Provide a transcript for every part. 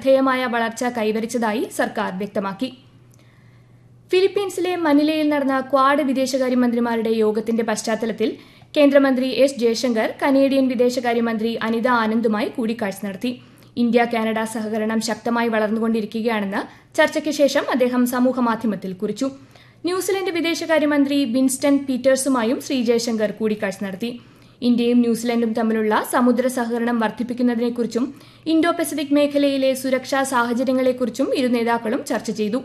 ശ്രദ്ധേയമായ വളർച്ച കൈവരിച്ചതായി സർക്കാർ വ്യക്തമാക്കി ഫിലിപ്പീൻസിലെ മനിലയിൽ നടന്ന ക്വാഡ് വിദേശകാര്യമന്ത്രിമാരുടെ യോഗത്തിന്റെ പശ്ചാത്തലത്തിൽ കേന്ദ്രമന്ത്രി എസ് ജയശങ്കർ കനേഡിയൻ വിദേശകാര്യമന്ത്രി അനിത ആനന്ദുമായി കൂടിക്കാഴ്ച നടത്തി ഇന്ത്യ കാനഡ സഹകരണം ശക്തമായി വളർന്നുകൊണ്ടിരിക്കുകയാണെന്ന് ചർച്ചയ്ക്ക് ശേഷം അദ്ദേഹം സമൂഹമാധ്യമത്തിൽ കുറിച്ചു ന്യൂസിലൻഡ് വിദേശകാര്യമന്ത്രി വിൻസ്റ്റൺ പീറ്റേഴ്സുമായും ശ്രീ ജയശങ്കർ കൂടിക്കാഴ്ച നടത്തി ഇന്ത്യയും ന്യൂസിലൻഡും തമ്മിലുള്ള സമുദ്ര സഹകരണം വർദ്ധിപ്പിക്കുന്നതിനെക്കുറിച്ചും ഇൻഡോ പസഫിക് മേഖലയിലെ സുരക്ഷാ സാഹചര്യങ്ങളെക്കുറിച്ചും ഇരു നേതാക്കളും ചർച്ച ചെയ്തു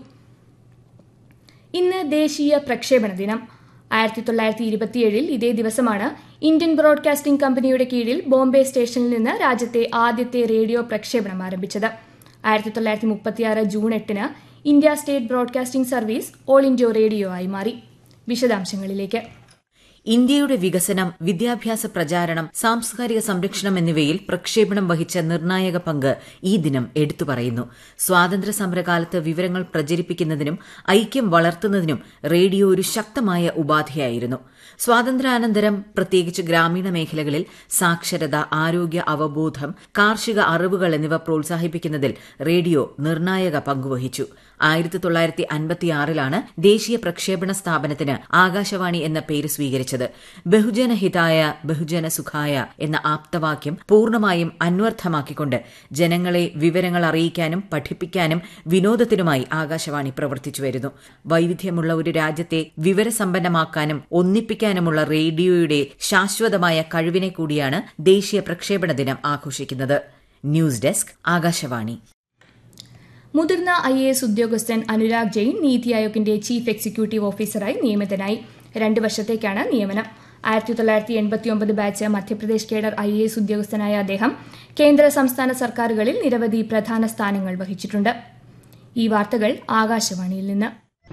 ഇന്ന് ദേശീയ പ്രക്ഷേപണ ദിനം ആയിരത്തി തൊള്ളായിരത്തി ഇരുപത്തിയേഴിൽ ഇതേ ദിവസമാണ് ഇന്ത്യൻ ബ്രോഡ്കാസ്റ്റിംഗ് കമ്പനിയുടെ കീഴിൽ ബോംബെ സ്റ്റേഷനിൽ നിന്ന് രാജ്യത്തെ ആദ്യത്തെ റേഡിയോ പ്രക്ഷേപണം ആരംഭിച്ചത് ആയിരത്തി തൊള്ളായിരത്തി മുപ്പത്തിയാറ് ജൂൺ എട്ടിന് India state broadcasting service all India radio ആയി മാറി വിശദാംശങ്ങളിലേക്ക് ഇന്ത്യയുടെ വികസനം വിദ്യാഭ്യാസ പ്രചാരണം സാംസ്കാരിക സംരക്ഷണം എന്നിവയിൽ പ്രക്ഷേപണം വഹിച്ച നിർണായക പങ്ക് ഈ ദിനം എടുത്തു പറയുന്നു സ്വാതന്ത്ര്യ സമരകാലത്ത് വിവരങ്ങൾ പ്രചരിപ്പിക്കുന്നതിനും ഐക്യം വളർത്തുന്നതിനും റേഡിയോ ഒരു ശക്തമായ ഉപാധിയായിരുന്നു സ്വാതന്ത്ര്യാനന്തരം പ്രത്യേകിച്ച് ഗ്രാമീണ മേഖലകളിൽ സാക്ഷരത ആരോഗ്യ അവബോധം കാർഷിക അറിവുകൾ എന്നിവ പ്രോത്സാഹിപ്പിക്കുന്നതിൽ റേഡിയോ നിർണായക പങ്കുവഹിച്ചു ആയിരത്തി തൊള്ളായിരത്തി അൻപത്തിയാറിലാണ് ദേശീയ പ്രക്ഷേപണ സ്ഥാപനത്തിന് ആകാശവാണി എന്ന പേര് സ്വീകരിച്ചത് ബഹുജന ഹിതായ ബഹുജന സുഖായ എന്ന ആപ്തവാക്യം പൂർണ്ണമായും അന്വർത്ഥമാക്കിക്കൊണ്ട് ജനങ്ങളെ വിവരങ്ങൾ അറിയിക്കാനും പഠിപ്പിക്കാനും വിനോദത്തിനുമായി ആകാശവാണി പ്രവർത്തിച്ചു വരുന്നു വൈവിധ്യമുള്ള ഒരു രാജ്യത്തെ വിവരസമ്പന്നമാക്കാനും ഒന്നിപ്പിക്കാനുമുള്ള റേഡിയോയുടെ ശാശ്വതമായ കഴിവിനെ കൂടിയാണ് ദേശീയ പ്രക്ഷേപണ ദിനം ആഘോഷിക്കുന്നത് ന്യൂസ് ഡെസ്ക് ആകാശവാണി മുതിർന്ന ഐ എ എസ് ഉദ്യോഗസ്ഥൻ അനുരാഗ് ജെയിൻ നീതി ആയോഗിന്റെ ചീഫ് എക്സിക്യൂട്ടീവ് ഓഫീസറായി നിയമിതനായി രണ്ട് വർഷത്തേക്കാണ് നിയമനം ആയിരത്തി തൊള്ളായിരത്തി എൺപത്തിയൊമ്പത് batch Madhya Pradesh cadre I A S ഉദ്യോഗസ്ഥനായ അദ്ദേഹം കേന്ദ്ര സംസ്ഥാന സർക്കാരുകളിൽ നിരവധി പ്രധാന സ്ഥാനങ്ങൾ വഹിച്ചിട്ടുണ്ട് ഈ വാർത്തകൾ ആകാശവാണിയിൽ നിന്ന്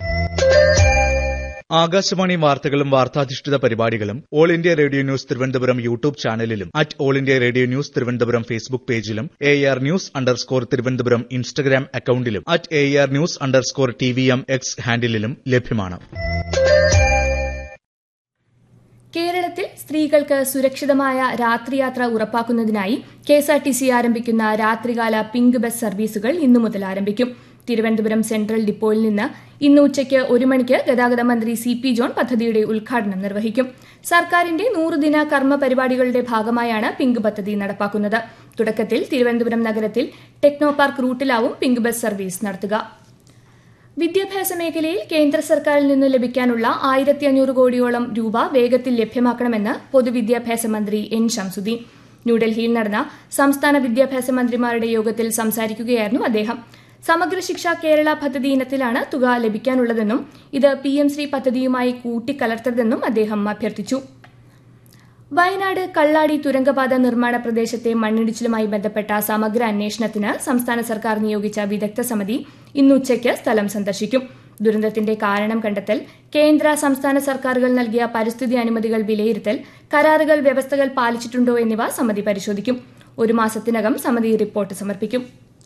ആകാശവാണി വാർത്തകളും വാർത്താധിഷ്ഠിത പരിപാടികളും all India radio news Thiruvananthapuram YouTube ചാനലിലും at all India radio news Thiruvananthapuram Facebook പേജിലും A R news underscore Thiruvananthapuram Instagram അക്കൌണ്ടിലും at A R news underscore T V M X ഹാൻഡിലും ലഭ്യമാണ് കേരളത്തിൽ സ്ത്രീകൾക്ക് സുരക്ഷിതമായ രാത്രിയാത്ര ഉറപ്പാക്കുന്നതിനായി കെഎസ്ആർടിസി ആരംഭിക്കുന്ന രാത്രികാല പിങ്ക് ബസ് സർവീസുകൾ ഇന്നു മുതൽ ആരംഭിക്കും തിരുവനന്തപുരം സെൻട്രൽ ഡിപ്പോയിൽ നിന്ന് ഇന്ന് ഉച്ചയ്ക്ക് ഒരു മണിക്ക് ഗതാഗത മന്ത്രി സി പി ജോൺ പദ്ധതിയുടെ ഉദ്ഘാടനം നിർവഹിക്കും സർക്കാരിന്റെ നൂറുദിന കർമ്മ പരിപാടികളുടെ ഭാഗമായാണ് പിങ്ക് പദ്ധതി നടപ്പാക്കുന്നത് തുടക്കത്തിൽ തിരുവനന്തപുരം നഗരത്തിൽ ടെക്നോ പാർക്ക് റൂട്ടിലാവും പിങ്ക് ബസ് സർവീസ് നടത്തുക വിദ്യാഭ്യാസ മേഖലയിൽ കേന്ദ്ര സർക്കാരിൽ നിന്ന് ലഭിക്കാനുള്ള ആയിരത്തി അഞ്ഞൂറ് കോടിയോളം രൂപ വേഗത്തിൽ ലഭ്യമാക്കണമെന്ന് പൊതുവിദ്യാഭ്യാസ മന്ത്രി എൻ ഷംസുദ്ദീൻ ന്യൂഡൽഹിയിൽ നടന്ന സംസ്ഥാന വിദ്യാഭ്യാസ മന്ത്രിമാരുടെ യോഗത്തിൽ സംസാരിക്കുകയായിരുന്നു അദ്ദേഹം സമഗ്ര ശിക്ഷ കേരള പദ്ധതി ഇനത്തിലാണ് തുക ലഭിക്കാനുള്ളതെന്നും ഇത് പി എം ശ്രീ പദ്ധതിയുമായി കൂട്ടിക്കലർത്തരുതെന്നും അദ്ദേഹം അഭ്യർത്ഥിച്ചു വയനാട് കള്ളാടി തുരങ്കപാത നിർമ്മാണ പ്രദേശത്തെ മണ്ണിടിച്ചിലുമായി ബന്ധപ്പെട്ട സമഗ്ര അന്വേഷണത്തിന് സംസ്ഥാന സർക്കാർ നിയോഗിച്ച വിദഗ്ധ സമിതി ഇന്ന് ഉച്ചയ്ക്ക് സ്ഥലം സന്ദർശിക്കും ദുരന്തത്തിന്റെ കാരണം കണ്ടെത്തൽ കേന്ദ്ര സംസ്ഥാന സർക്കാരുകൾ നൽകിയ പരിസ്ഥിതി അനുമതികൾ വിലയിരുത്തൽ കരാറുകൾ വ്യവസ്ഥകൾ പാലിച്ചിട്ടുണ്ടോ എന്നിവ സമിതി പരിശോധിക്കും ഒരു മാസത്തിനകം സമിതി റിപ്പോർട്ട് സമർപ്പിക്കും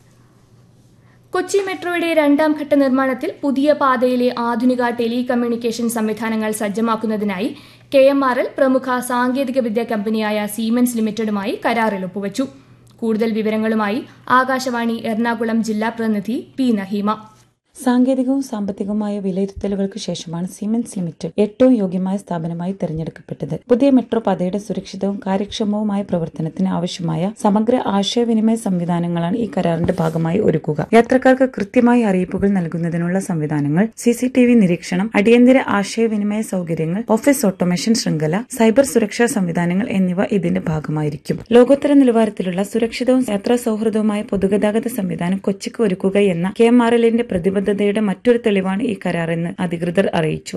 കൊച്ചി മെട്രോയുടെ രണ്ടാം ഘട്ട നിർമ്മാണത്തിൽ പുതിയ പാതയിലെ ആധുനിക ടെലി കമ്മ്യൂണിക്കേഷൻ സംവിധാനങ്ങൾ സജ്ജമാക്കുന്നതിനായി കെ എം ആർ എൽ പ്രമുഖ സാങ്കേതിക വിദ്യ കമ്പനിയായ സീമെൻസ് ലിമിറ്റഡുമായി കരാറിൽ ഒപ്പുവച്ചു കൂടുതൽ വിവരങ്ങളുമായി ആകാശവാണി എറണാകുളം ജില്ലാ പ്രതിനിധി പി നഹീമ സാങ്കേതികവും സാമ്പത്തികവുമായ വിലയിരുത്തലുകൾക്ക് ശേഷമാണ് സിമെൻസ് ലിമിറ്റഡ് ഏറ്റവും യോഗ്യമായ സ്ഥാപനമായി തെരഞ്ഞെടുക്കപ്പെട്ടത് പുതിയ മെട്രോ പാതയുടെ സുരക്ഷിതവും കാര്യക്ഷമവുമായ പ്രവർത്തനത്തിന് ആവശ്യമായ സമഗ്ര ആശയവിനിമയ സംവിധാനങ്ങളാണ് ഈ കരാറിന്റെ ഭാഗമായി ഒരുക്കുക യാത്രക്കാർക്ക് കൃത്യമായ അറിയിപ്പുകൾ നൽകുന്നതിനുള്ള സംവിധാനങ്ങൾ സി സി ടി വി നിരീക്ഷണം അടിയന്തര ആശയവിനിമയ സൗകര്യങ്ങൾ ഓഫീസ് ഓട്ടോമേഷൻ ശൃംഖല സൈബർ സുരക്ഷാ സംവിധാനങ്ങൾ എന്നിവ ഇതിന്റെ ഭാഗമായിരിക്കും ലോകോത്തര നിലവാരത്തിലുള്ള സുരക്ഷിതവും യാത്രാ സൗഹൃദവുമായ പൊതുഗതാഗത സംവിധാനം കൊച്ചിക്ക് ഒരുക്കുക എന്ന കെ എം ആർ എല്ലിന്റെ പ്രതിബദ്ധത പ്രതിബദ്ധതയുടെ മറ്റൊരു തെളിവാണ് ഈ കരാറെന്ന് അധികൃതർ അറിയിച്ചു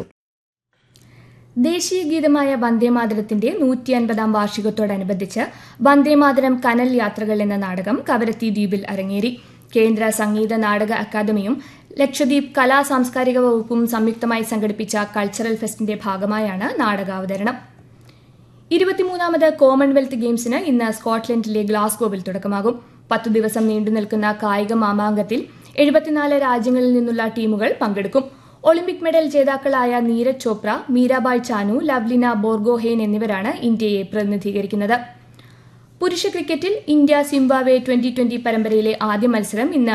ദേശീയ ഗീതമായ വന്ദേമാതരത്തിന്റെ നൂറ്റി അൻപതാം വാർഷികത്തോടനുബന്ധിച്ച് വന്ദേമാതരം കനൽ യാത്രകൾ എന്ന നാടകം കവരത്തി ദ്വീപിൽ അരങ്ങേറി കേന്ദ്ര സംഗീത നാടക അക്കാദമിയും ലക്ഷദ്വീപ് കലാ സാംസ്കാരിക വകുപ്പും സംയുക്തമായി സംഘടിപ്പിച്ച കൾച്ചറൽ ഫെസ്റ്റിന്റെ ഭാഗമായാണ് നാടകാവതരണം ഇരുപത്തിമൂന്നാമത് കോമൺവെൽത്ത് ഗെയിംസിന് ഇന്ന് സ്കോട്ട്ലൻഡിലെ ഗ്ലാസ്ഗോവിൽ തുടക്കമാകും പത്തു ദിവസം നീണ്ടുനിൽക്കുന്ന കായിക മാമാങ്കത്തിൽ എഴുപത്തിനാല് രാജ്യങ്ങളിൽ നിന്നുള്ള ടീമുകൾ പങ്കെടുക്കും ഒളിമ്പിക് മെഡൽ ജേതാക്കളായ നീരജ് ചോപ്ര മീരാബായ് ചാനു ലവ്ലിന ബോർഗോഹെയ്ൻ എന്നിവരാണ് ഇന്ത്യയെ പ്രതിനിധീകരിക്കുന്നത് പുരുഷ ക്രിക്കറ്റിൽ ഇന്ത്യ സിംബാവെ ട്വന്റി ട്വന്റി പരമ്പരയിലെ ആദ്യ മത്സരം ഇന്ന്